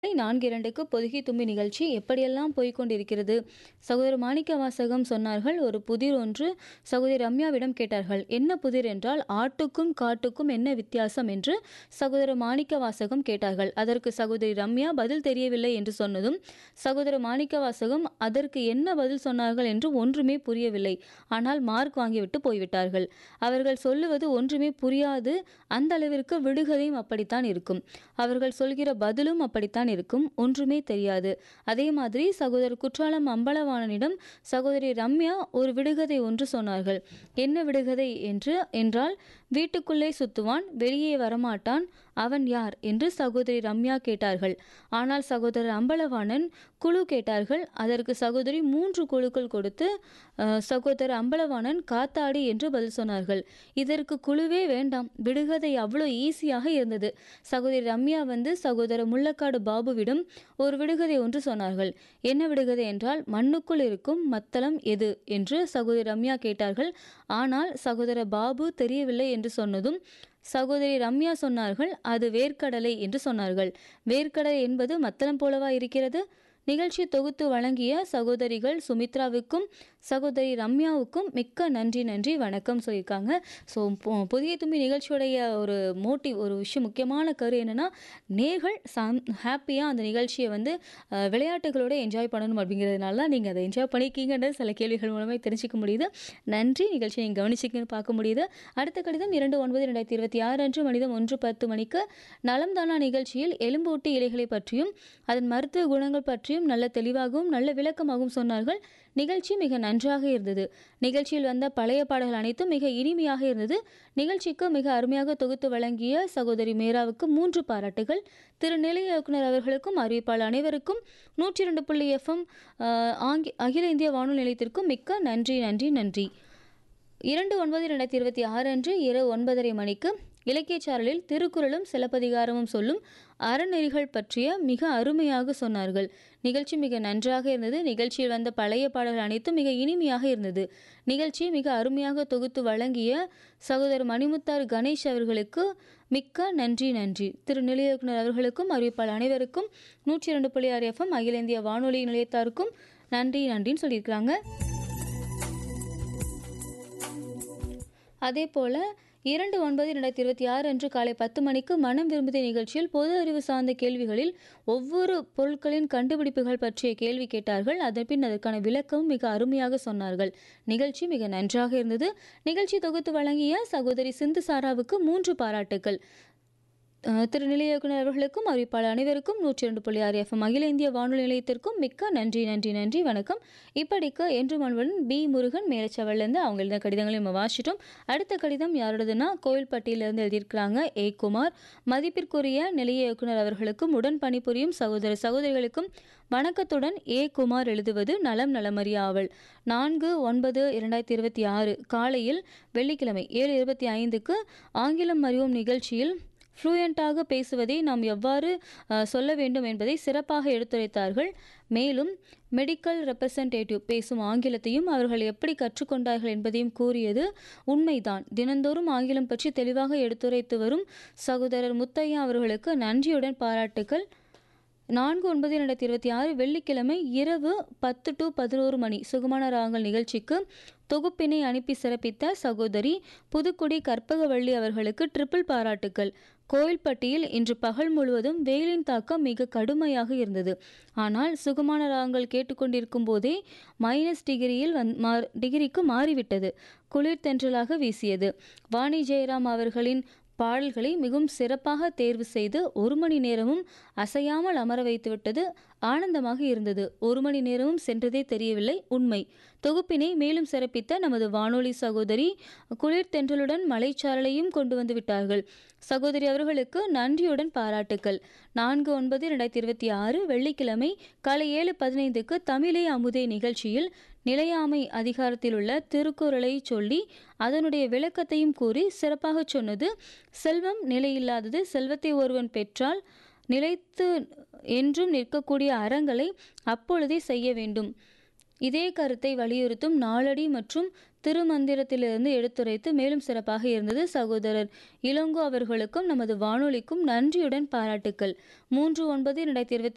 நான்கு இரண்டுக்கு பொதிகை தும்பி நிகழ்ச்சி எப்படியெல்லாம் போய்க் கொண்டிருக்கிறது சகோதரர் மாணிக்க வாசகம் சொன்னார்கள் ஒரு புதிர் ஒன்று சகோதரி ரம்யாவிடம் கேட்டார்கள் என்ன புதிர் என்றால் ஆட்டுக்கும் காட்டுக்கும் என்ன வித்தியாசம் என்று சகோதரர் மாணிக்க வாசகம் கேட்டார்கள் அதற்கு சகோதரி ரம்யா பதில் தெரியவில்லை என்று சொன்னதும் சகோதரர் மாணிக்க வாசகம் அதற்கு என்ன பதில் சொன்னார்கள் என்று ஒன்றுமே புரியவில்லை ஆனால் மார்க் வாங்கிவிட்டு போய்விட்டார்கள் அவர்கள் சொல்லுவது ஒன்றுமே புரியாது அந்த அளவிற்கு விடுகதையும் அப்படித்தான் இருக்கும் அவர்கள் சொல்கிற பதிலும் அப்படித்தான் இருக்கும் ஒன்றுமே தெரியாது அதே மாதிரி சகோதரர் குற்றாலம் அம்பலவாணனிடம் சகோதரி ரம்யா ஒரு விடுகதை ஒன்று சொன்னார்கள் என்ன விடுகதை என்று என்றால் வீட்டுக்குள்ளே சுத்துவான் வெளியே வரமாட்டான் அவன் யார் என்று சகோதரி ரம்யா கேட்டார்கள் ஆனால் சகோதரர் அம்பலவாணன் குழு கேட்டார்கள் அதற்கு சகோதரி மூன்று குழுக்கள் கொடுத்து அஹ், சகோதரர் அம்பலவாணன் காத்தாடி என்று பதில் சொன்னார்கள் இதற்கு குழுவே வேண்டாம் விடுகதை அவ்வளோ ஈஸியாக இருந்தது சகோதரி ரம்யா வந்து சகோதரர் முள்ளக்காடு பாபுவிடம் ஒரு விடுகதை ஒன்று சொன்னார்கள் என்ன விடுகதை என்றால் மண்ணுக்குள் இருக்கும் மத்தளம் எது என்று சகோதரி ரம்யா கேட்டார்கள் ஆனால் சகோதரர் பாபு தெரியவில்லை என்று சொன்னதும் சகோதரி ரம்யா சொன்னார்கள் அது வேர்க்கடலை என்று சொன்னார்கள் வேர்க்கடலை என்பது மத்தளம் போலவா இருக்கிறது நிகழ்ச்சி தொகுத்து வழங்கிய சகோதரிகள் சுமித்ராவுக்கும் சகோதரி ரம்யாவுக்கும் மிக்க நன்றி நன்றி வணக்கம் சொல்லியிருக்காங்க ஸோ புதிய தும்பி நிகழ்ச்சியுடைய ஒரு மோட்டிவ் ஒரு விஷயம் முக்கியமான கரு என்னென்னா நேர்கள் சம் ஹாப்பியாக அந்த நிகழ்ச்சியை வந்து அஹ், விளையாட்டுகளோட என்ஜாய் பண்ணணும் அப்படிங்கிறதுனால தான் நீங்கள் அதை என்ஜாய் பண்ணியிருக்கீங்கன்றது சில கேள்விகள் மூலமாக தெரிஞ்சுக்க முடியுது நன்றி நிகழ்ச்சியை நீங்கள் கவனிச்சிங்கன்னு பார்க்க முடியுது அடுத்த கடிதம் இரண்டு ஒன்பது ரெண்டாயிரத்தி இருபத்தி ஆறு அன்று மனிதம் ஒன்று பத்து மணிக்கு நலம் தானா நிகழ்ச்சியில் எலும்பூட்டி இலைகளை பற்றியும் அதன் மருத்துவ குணங்கள் பற்றியும் நல்ல தெளிவாகவும் நல்ல விளக்கமாகவும் சொன்னார்கள் நிகழ்ச்சி மிக நன்றாக இருந்தது நிகழ்ச்சியில் வந்த பழைய பாடல்கள் அனைத்தும் மிக இனிமையாக இருந்தது நிகழ்ச்சிக்கு மிக அருமையாக தொகுத்து வழங்கிய சகோதரி மேராவுக்கு மூன்று பாராட்டுகள் திரு நிலைய இயக்குனர் அவர்களுக்கும் அறிவிப்பாளர் அனைவருக்கும் நூற்றி இரண்டு புள்ளி எஃப்எம் ஆங்கி அகில இந்திய வானொலி நிலையத்திற்கும் மிக்க நன்றி நன்றி நன்றி இரண்டு ஒன்பது ரெண்டாயிரத்தி இருபத்தி ஆறு அன்று இரவு ஒன்பதரை மணிக்கு இலக்கியச் சாரலில் திருக்குறளும் சிலப்பதிகாரமும் சொல்லும் அறநெறிகள் பற்றிய மிக அருமையாக சொன்னார்கள் நிகழ்ச்சி மிக நன்றாக இருந்தது நிகழ்ச்சியில் வந்த பழைய பாடல்கள் அனைத்தும் மிக இனிமையாக இருந்தது நிகழ்ச்சியை மிக அருமையாக தொகுத்து வழங்கிய சகோதரர் மணிமுத்தார் கணேஷ் அவர்களுக்கு மிக்க நன்றி நன்றி திரு நிலைய இயக்குனர் அவர்களுக்கும் அறிவிப்பாளர் அனைவருக்கும் நூற்றி இரண்டு புள்ளி ஆறு எஃப்எம் அகில இந்திய வானொலி நிலையத்தாருக்கும் நன்றி நன்றின்னு சொல்லியிருக்கிறாங்க அதே போல இரண்டு ஒன்பது ரெண்டாயிரத்தி இருபத்தி ஆறு அன்று காலை பத்து மணிக்கு மனம் விரும்புதே நிகழ்ச்சியில் பொது அறிவு சார்ந்த கேள்விகளில் ஒவ்வொரு பொருட்களின் கண்டுபிடிப்புகள் பற்றிய கேள்வி கேட்டார்கள் அதன் பின் அதற்கான விளக்கமும் மிக அருமையாக சொன்னார்கள் நிகழ்ச்சி மிக நன்றாக இருந்தது நிகழ்ச்சி தொகுத்து வழங்கிய சகோதரி சிந்து சாராவுக்கு மூன்று பாராட்டுகள் அஹ், திரு நிலைய இயக்குனர் அவர்களுக்கும் அறிவிப்பாளர் அனைவருக்கும் நூற்றி இரண்டு புள்ளி ஆறு எஃப்எம் அகில இந்திய வானொலி நிலையத்திற்கும் மிக்க நன்றி நன்றி நன்றி வணக்கம் இப்படிக்கு என்று மண்புடன் பி முருகன் மேலச்சவல்லேருந்து அவங்க எழுதின கடிதங்களை நம்ம வாசிட்டோம் அடுத்த கடிதம் யாரோடதுன்னா கோவில்பட்டியிலிருந்து எழுதியிருக்கிறாங்க ஏ குமார் மதிப்பிற்குரிய நிலைய இயக்குனர் அவர்களுக்கும் உடன் பணிபுரியும் சகோதர சகோதரிகளுக்கும் வணக்கத்துடன் ஏ குமார் எழுதுவது நலம் நலமறிய ஆவல் நான்கு ஒன்பது இரண்டாயிரத்தி இருபத்தி ஆறு காலையில் வெள்ளிக்கிழமை ஏழு இருபத்தி ஐந்துக்கு ஆங்கிலம் அறிவோம் நிகழ்ச்சியில் ஃப்ளூயண்ட்டாக பேசுவதை நாம் எவ்வாறு அஹ், சொல்ல வேண்டும் என்பதை சிறப்பாக எடுத்துரைத்தார்கள் மேலும் மெடிக்கல் ரெப்ரசன்டேட்டிவ் பேசும் ஆங்கிலத்தையும் அவர்கள் எப்படி கற்றுக்கொண்டார்கள் என்பதையும் கூறியது உண்மைதான் தினந்தோறும் ஆங்கிலம் பற்றி தெளிவாக எடுத்துரைத்து வரும் சகோதரர் முத்தையா அவர்களுக்கு நன்றியுடன் பாராட்டுக்கள் நான்கு ஒன்பது இரண்டாயிரத்தி இருபத்தி ஆறு வெள்ளிக்கிழமை இரவு பத்து டு பதினோரு மணி சுகமான ராகங்கள் நிகழ்ச்சிக்கு தொகுப்பினை அனுப்பி சிறப்பித்த சகோதரி புதுக்குடி கற்பகவள்ளி அவர்களுக்கு ட்ரிபிள் பாராட்டுக்கள் கோயில்பட்டியில் இன்று பகல் முழுவதும் வெயிலின் தாக்கம் மிக கடுமையாக இருந்தது ஆனால் சுகமான ராகங்கள் கேட்டுக்கொண்டிருக்கும் போதே மைனஸ் டிகிரியில் வந் மார் டிகிரிக்கு மாறிவிட்டது குளிர் தென்றலாக வீசியது வாணி ஜெயராம் அவர்களின் பாடல்களை மிகவும் சிறப்பாக தேர்வு செய்து ஒரு மணி நேரமும் அசையாமல் அமர வைத்துவிட்டது ஆனந்தமாக இருந்தது ஒரு மணி நேரமும் சென்றதே தெரியவில்லை உண்மை தொகுப்பினை மேலும் சிறப்பித்த நமது வானொலி சகோதரி குளிர் தென்றலுடன் மலைச்சாரலையும் கொண்டு வந்து விட்டார்கள் சகோதரி அவர்களுக்கு நன்றியுடன் பாராட்டுக்கள் நான்கு ஒன்பது ரெண்டாயிரத்தி இருபத்தி ஆறு வெள்ளிக்கிழமை காலை ஏழு பதினைந்துக்கு தமிழே அமுதே நிகழ்ச்சியில் நிலையாமை அதிகாரத்தில் உள்ள திருக்குறளை சொல்லி அதனுடைய விளக்கத்தையும் கூறி சிறப்பாக சொன்னது செல்வம் நிலையில்லாதது செல்வத்தை ஒருவன் பெற்றால் நிலைத்து என்றும் நிற்கக்கூடிய அறங்களை அப்பொழுதே செய்ய வேண்டும் இதே கருத்தை வலியுறுத்தும் நாளடி மற்றும் திருமந்திரத்திலிருந்து எடுத்துரைத்து மேலும் சிறப்பாக இருந்தது சகோதரர் இளங்கோ அவர்களுக்கும் நமது வானொலிக்கும் நன்றியுடன் பாராட்டுக்கள் மூன்று ஒன்பது இரண்டாயிரத்தி இருபத்தி